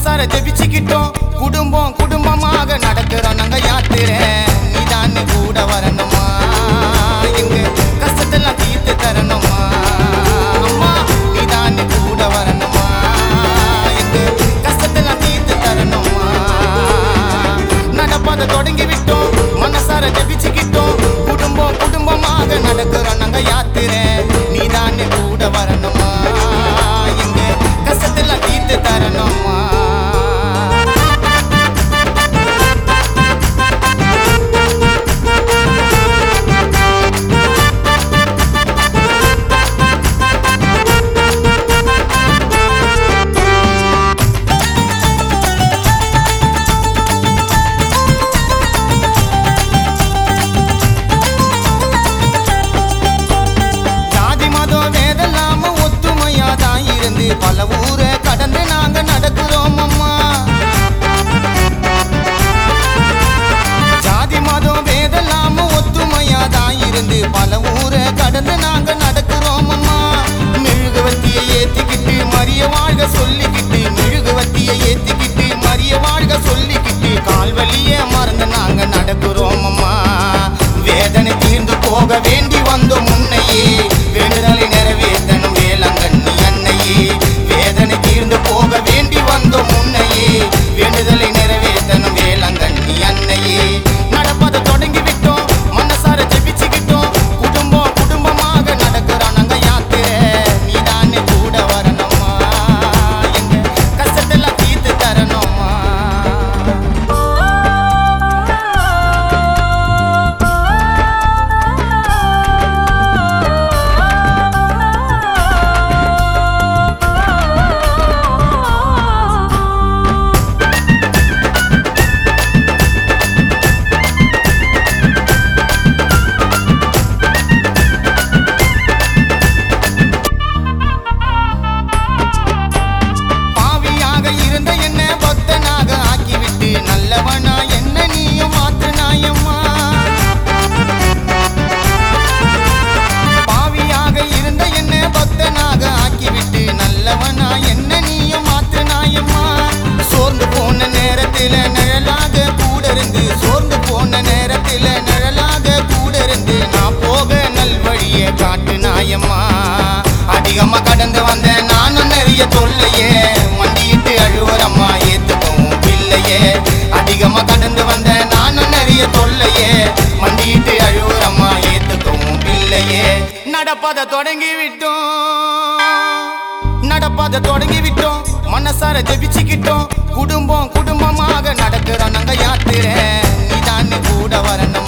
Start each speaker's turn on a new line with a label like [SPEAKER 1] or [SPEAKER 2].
[SPEAKER 1] மனசார ஜெபிச்சுக்கிட்டோம் குடும்பம் குடும்பமாக நடக்கிறோம் நாங்க யாத்திரை நீதான் கூட வரணுமா எங்க கஷ்டத்தெல்லாம் தீர்த்து தரணுமா அம்மா நீதான் கூட வரணுமா எங்க கஷ்டத்தெல்லாம் தீர்த்து தரணுமா நடப்பதை தொடங்கி விட்டோம் மனசார ஜெபிச்சுக்கிட்டோம் குடும்பம் குடும்பமாக நடக்கிறோம் நாங்க யாத்திரை நீதான் கூட வரணுமா எங்க கஷ்டத்தெல்லாம் தீர்த்து தரணுமா ஜாதி மதம் வேதல்லாம ஒத்துமையா தான் இருந்து பல ஊரை கடந்து நாங்க நடக்கிறோம் அம்மா ஜாதி மதம் வேதல்லாம ஒத்துமையா தான் இருந்து பல ஊரை கடந்து நாங்க நடக்கிறோம் அம்மா மெழுகுவத்தியை ஏத்திக்கிட்டு மரிய வாழ்க சொல்லிக்கிட்டு மெழுகுவத்தியை ஏத்திக்கிட்டு மரிய வாழ்க சொல்லிக்கிட்டு கால்வழியே மறந்து நாங்க நடக்கிறோம் அம்மா வேதனை தீர்ந்து போக வேண்டி வந்தோம் முன்னையே வேண்டுதலை நிறைவேற்றணும் வேளாங்கண்ணி அன்னையே வேதனை தீர்ந்து போக வேண்டி வந்தோம் முன்னையே வேண்டுதலை நிறைவேற்றணும் வேளாங்கண்ணி அன்னையே நடப்பதை தொடங்கி விட்டோம் மனசார ஜெபிச்சுக்கிட்டோம் குடும்பம் குடும்பமாக நடக்கிறோம் நாங்க யாத்திரை நீதானே கூட வரணுமா எங்க கஷ்டத்தெல்லாம் தீர்த்து தரணுமா பாவியாக இருந்த என்ன பக்தனாக ஆக்கிவிட்டு நல்லவனா என்ன நீயும் மாத்துனாயம்மா பாவியாக இருந்த என்ன பக்தனாக ஆக்கிவிட்டு நல்லவனா என்ன நீயும் மாத்துனாயம்மா சோர்ந்து போன நேரத்தில நிழலாக கூட இருந்து சோர்ந்து போன நேரத்தில நிழலாக கூட இருந்து நான் போக நல்வழியை காட்டுனாயம்மா அதிகமா கடந்து வந்த நானும் நிறைய தொல்லையே மண்டியிட்டு அழுவரம்மா ஏத்துக்கவும் பிள்ளையே அதிகமா கடந்து வந்த நானும் நிறைய தொல்லையே மண்டியிட்டு அழுவரம்மா ஏத்துக்கவும் பிள்ளையே நடப்பதை தொடங்கி விட்டோம் நடப்பதை தொடங்கி விட்டோம் மனசார ஜெபிச்சுக்கிட்டோம் குடும்பம் குடும்பமாக நடக்கிறோம் நாங்க யாத்திரை நீதான் கூட வரணும்